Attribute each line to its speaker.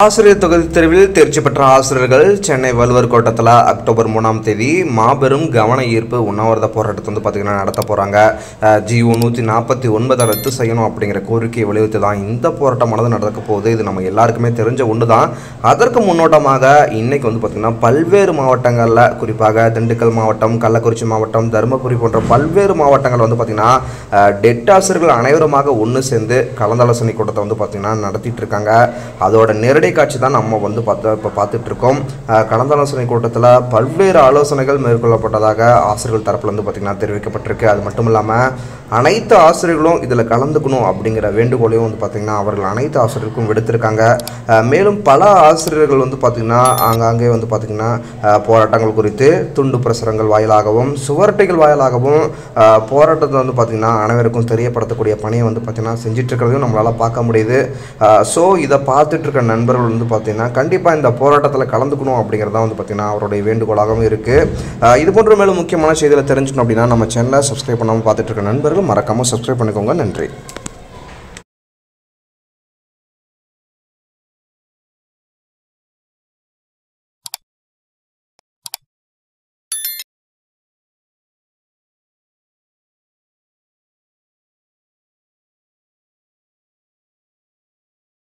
Speaker 1: ஆசிரியர் தொகுதி தேர்வில் தேர்ச்சி பெற்ற ஆசிரியர்கள் சென்னை வள்ளுவர் கோட்டத்தில் அக்டோபர் மூணாம் தேதி மாபெரும் கவன ஈர்ப்பு உண்ணாவிரத போராட்டத்தை வந்து பார்த்திங்கன்னா நடத்த போகிறாங்க ஜிஓ நூற்றி நாற்பத்தி ஒன்பதை ரத்து செய்யணும் அப்படிங்கிற கோரிக்கையை வலியுறுத்தி தான் இந்த போராட்டமானது நடக்க போகுது இது நம்ம எல்லாருக்குமே தெரிஞ்ச ஒன்று தான் அதற்கு முன்னோட்டமாக இன்னைக்கு வந்து பார்த்திங்கன்னா பல்வேறு மாவட்டங்களில் குறிப்பாக திண்டுக்கல் மாவட்டம் கள்ளக்குறிச்சி மாவட்டம் தருமபுரி போன்ற பல்வேறு மாவட்டங்கள் வந்து பார்த்திங்கன்னா டெட் ஆசிரியர்கள் அனைவருமாக ஒன்று சேர்ந்து கலந்தாலோசனை கூட்டத்தை வந்து பார்த்திங்கன்னா நடத்திட்டு இருக்காங்க அதோட நேரடி காட்சி தான் நம்ம வந்து பார்த்து இப்போ பார்த்துட்டு இருக்கோம் அஹ், கலந்தாலோசனை கூட்டத்தில் பல்வேறு ஆலோசனைகள் மேற்கொள்ளப்பட்டதாக ஆசிரியர்கள் தரப்புல வந்து பார்த்திங்கன்னா தெரிவிக்கப்பட்டிருக்கு அது மட்டும் இல்லாமல் அனைத்து ஆசிரியர்களும் இதில் கலந்துக்கணும் அப்படிங்கிற வேண்டுகோளையும் வந்து பார்த்திங்கன்னா அவர்கள் அனைத்து ஆசிரியர்களுக்கும் விடுத்திருக்காங்க அஹ், மேலும் பல ஆசிரியர்கள் வந்து பார்த்திங்கன்னா ஆங்காங்கே வந்து பார்த்திங்கன்னா அஹ், போராட்டங்கள் குறித்து துண்டு பிரசுரங்கள் வாயிலாகவும் சுவரட்டைகள் வாயிலாகவும் அஹ், போராட்டத்தை வந்து பார்த்திங்கன்னா அனைவருக்கும் தெரியப்படுத்தக்கூடிய பணியை வந்து பார்த்திங்கன்னா செஞ்சுட்டு இருக்கிறதையும் நம்மளால் பார்க்க முடியுது ஸோ இதை பார்த்துட்டு இருக்க நண்பர்கள் வந்து பார்த்திங்கன்னா கண்டிப்பாக இந்த போராட்டத்தில் கலந்துக்கணும் அப்படிங்கிறது தான் வந்து பார்த்திங்கன்னா அவருடைய வேண்டுகோளாகவும் இருக்குது இது போன்ற மேலும் முக்கியமான செய்திகளை தெரிஞ்சுக்கணும் அப்படின்னா நம்ம சேனலை சப்ஸ்கிரைப் பண்ணாமல் பார்த்துட்டு இருக்க நண்பர்கள் மறக்காமல் சப்ஸ்கிரைப் பண்ணிக்கோங்க நன்றி